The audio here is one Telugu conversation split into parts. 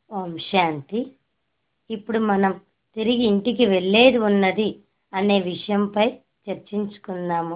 ఓం శాంతి ఇప్పుడు మనం తిరిగి ఇంటికి వెళ్ళేది ఉన్నది అనే విషయంపై చర్చించుకుందాము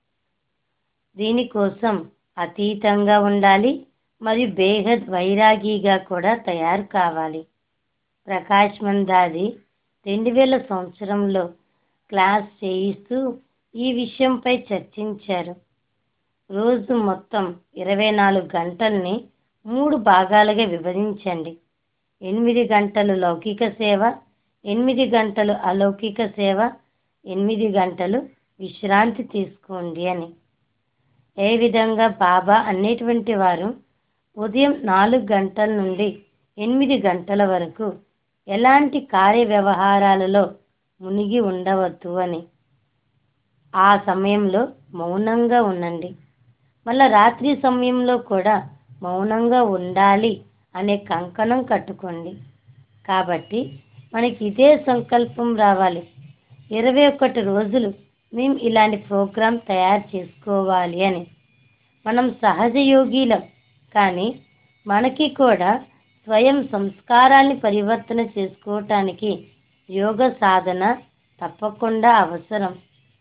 దీనికోసం అతీతంగా ఉండాలి మరియు బేహద్ వైరాగిగా కూడా తయారు కావాలి ప్రకాష్ మందాది రెండు వేల సంవత్సరంలో క్లాస్ చేయిస్తూ ఈ విషయంపై చర్చించారు రోజు మొత్తం ఇరవై నాలుగు గంటల్ని మూడు భాగాలుగా విభజించండి ఎనిమిది గంటలు లౌకిక సేవ ఎనిమిది గంటలు అలౌకిక సేవ ఎనిమిది గంటలు విశ్రాంతి తీసుకోండి అని ఏ విధంగా బాబా అనేటువంటి వారు ఉదయం నాలుగు గంటల నుండి ఎనిమిది గంటల వరకు ఎలాంటి కార్య వ్యవహారాలలో మునిగి ఉండవద్దు అని ఆ సమయంలో మౌనంగా ఉండండి మళ్ళా రాత్రి సమయంలో కూడా మౌనంగా ఉండాలి అనే కంకణం కట్టుకోండి కాబట్టి మనకి ఇదే సంకల్పం రావాలి ఇరవై ఒకటి రోజులు మేము ఇలాంటి ప్రోగ్రాం తయారు చేసుకోవాలి అని మనం సహజ యోగిలం కానీ మనకి కూడా స్వయం సంస్కారాన్ని పరివర్తన చేసుకోవటానికి యోగ సాధన తప్పకుండా అవసరం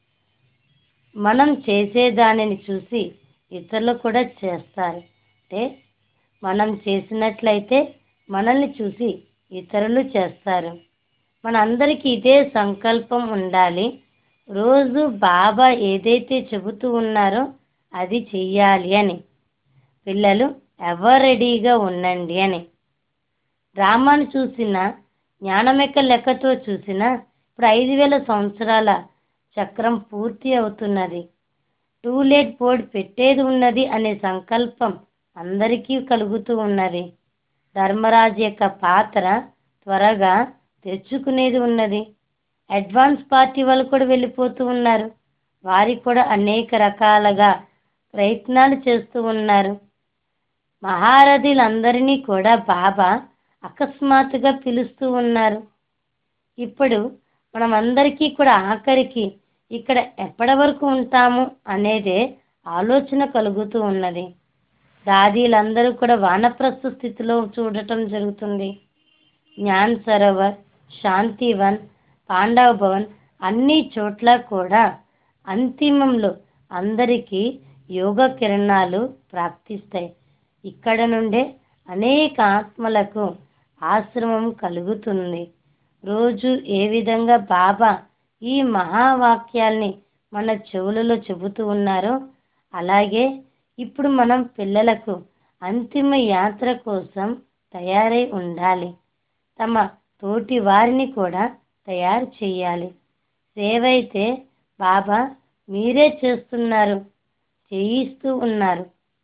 మనం చేసేదానిని చూసి ఇతరులు కూడా చేస్తారు అంటే మనం చేసినట్లయితే మనల్ని చూసి ఇతరులు చేస్తారు మనందరికీ ఇదే సంకల్పం ఉండాలి రోజు బాబా ఏదైతే చెబుతూ ఉన్నారో అది చెయ్యాలి అని పిల్లలు ఎవర్ రెడీగా ఉండండి అని డ్రామాను చూసిన జ్ఞానమెక్క లెక్కతో చూసిన ఇప్పుడు ఐదు వేల సంవత్సరాల చక్రం పూర్తి అవుతున్నది టూ లేట్ బోర్డ్ పెట్టేది ఉన్నది అనే సంకల్పం అందరికీ కలుగుతూ ఉన్నది ధర్మరాజు యొక్క పాత్ర త్వరగా తెచ్చుకునేది ఉన్నది అడ్వాన్స్ పార్టీ వాళ్ళు కూడా వెళ్ళిపోతూ ఉన్నారు వారికి కూడా అనేక రకాలుగా ప్రయత్నాలు చేస్తూ ఉన్నారు మహారథులందరినీ కూడా బాబా అకస్మాత్తుగా పిలుస్తూ ఉన్నారు ఇప్పుడు మనం అందరికీ కూడా ఆఖరికి ఇక్కడ ఎప్పటి వరకు ఉంటాము అనేదే ఆలోచన కలుగుతూ ఉన్నది దాదీలందరూ కూడా వానప్రస్థ స్థితిలో చూడటం జరుగుతుంది జ్ఞాన్ సరోవర్ శాంతివన్ పాండవ భవన్ అన్ని చోట్ల కూడా అంతిమంలో అందరికీ యోగ కిరణాలు ప్రాప్తిస్తాయి ఇక్కడ నుండే అనేక ఆత్మలకు ఆశ్రమం కలుగుతుంది రోజు ఏ విధంగా బాబా ఈ మహావాక్యాల్ని మన చెవులలో చెబుతూ ఉన్నారో అలాగే ఇప్పుడు మనం పిల్లలకు అంతిమ యాత్ర కోసం తయారై ఉండాలి తమ తోటి వారిని కూడా తయారు చేయాలి సేవ అయితే బాబా మీరే చేస్తున్నారు చేయిస్తూ ఉన్నారు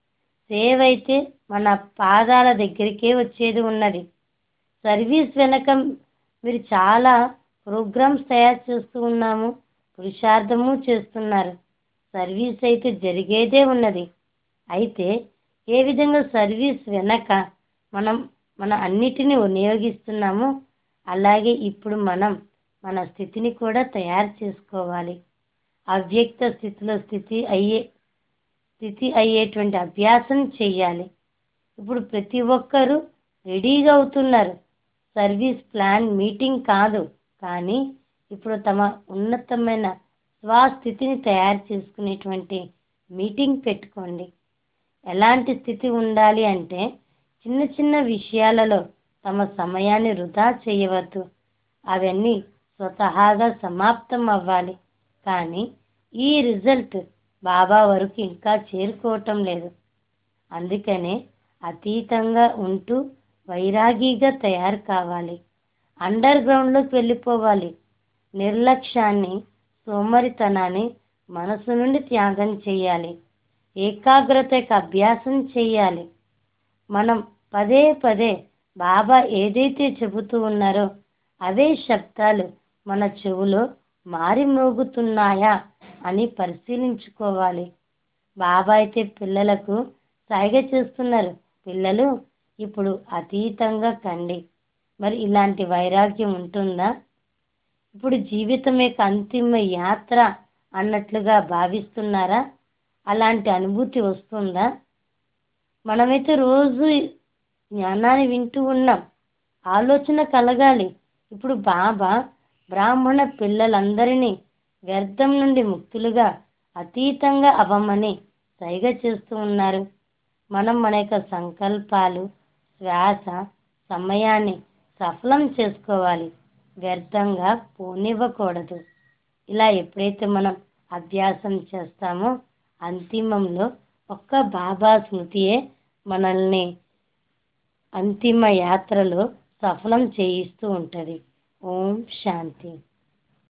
సేవ అయితే మన పాదాల దగ్గరికే వచ్చేది ఉన్నది సర్వీస్ వెనక మీరు చాలా ప్రోగ్రామ్స్ తయారు చేస్తూ ఉన్నాము పురుషార్థము చేస్తున్నారు సర్వీస్ అయితే జరిగేదే ఉన్నది అయితే ఏ విధంగా సర్వీస్ వెనక మనం మన అన్నిటినీ వినియోగిస్తున్నామో అలాగే ఇప్పుడు మనం మన స్థితిని కూడా తయారు చేసుకోవాలి అవ్యక్త స్థితిలో స్థితి అయ్యే స్థితి అయ్యేటువంటి అభ్యాసం చేయాలి ఇప్పుడు ప్రతి ఒక్కరూ రెడీగా అవుతున్నారు సర్వీస్ ప్లాన్ మీటింగ్ కాదు కానీ ఇప్పుడు తమ ఉన్నతమైన స్వస్థితిని తయారు చేసుకునేటువంటి మీటింగ్ పెట్టుకోండి ఎలాంటి స్థితి ఉండాలి అంటే చిన్న చిన్న విషయాలలో తమ సమయాన్ని వృధా చేయవద్దు అవన్నీ స్వతహాగా సమాప్తం అవ్వాలి కానీ ఈ రిజల్ట్ బాబా వరకు ఇంకా చేరుకోవటం లేదు అందుకనే అతీతంగా ఉంటూ వైరాగిగా తయారు కావాలి అండర్ గ్రౌండ్లోకి వెళ్ళిపోవాలి నిర్లక్ష్యాన్ని సోమరితనాన్ని మనసు నుండి త్యాగం చేయాలి ఏకాగ్రత యొక్క అభ్యాసం చేయాలి మనం పదే పదే బాబా ఏదైతే చెబుతూ ఉన్నారో అవే శబ్దాలు మన చెవులో మారి మోగుతున్నాయా అని పరిశీలించుకోవాలి బాబా అయితే పిల్లలకు సాయిగా చేస్తున్నారు పిల్లలు ఇప్పుడు అతీతంగా కండి మరి ఇలాంటి వైరాగ్యం ఉంటుందా ఇప్పుడు జీవితం యొక్క అంతిమ యాత్ర అన్నట్లుగా భావిస్తున్నారా అలాంటి అనుభూతి వస్తుందా మనమైతే రోజు జ్ఞానాన్ని వింటూ ఉన్నాం ఆలోచన కలగాలి ఇప్పుడు బాబా బ్రాహ్మణ పిల్లలందరినీ వ్యర్థం నుండి ముక్తులుగా అతీతంగా అవ్వమని సైగ చేస్తూ ఉన్నారు మనం మన యొక్క సంకల్పాలు శ్వాస సమయాన్ని సఫలం చేసుకోవాలి వ్యర్థంగా పోనివ్వకూడదు ఇలా ఎప్పుడైతే మనం అభ్యాసం చేస్తామో అంతిమంలో ఒక్క బాబా స్మృతియే మనల్ని అంతిమ యాత్రలో సఫలం చేయిస్తూ ఉంటుంది ఓం శాంతి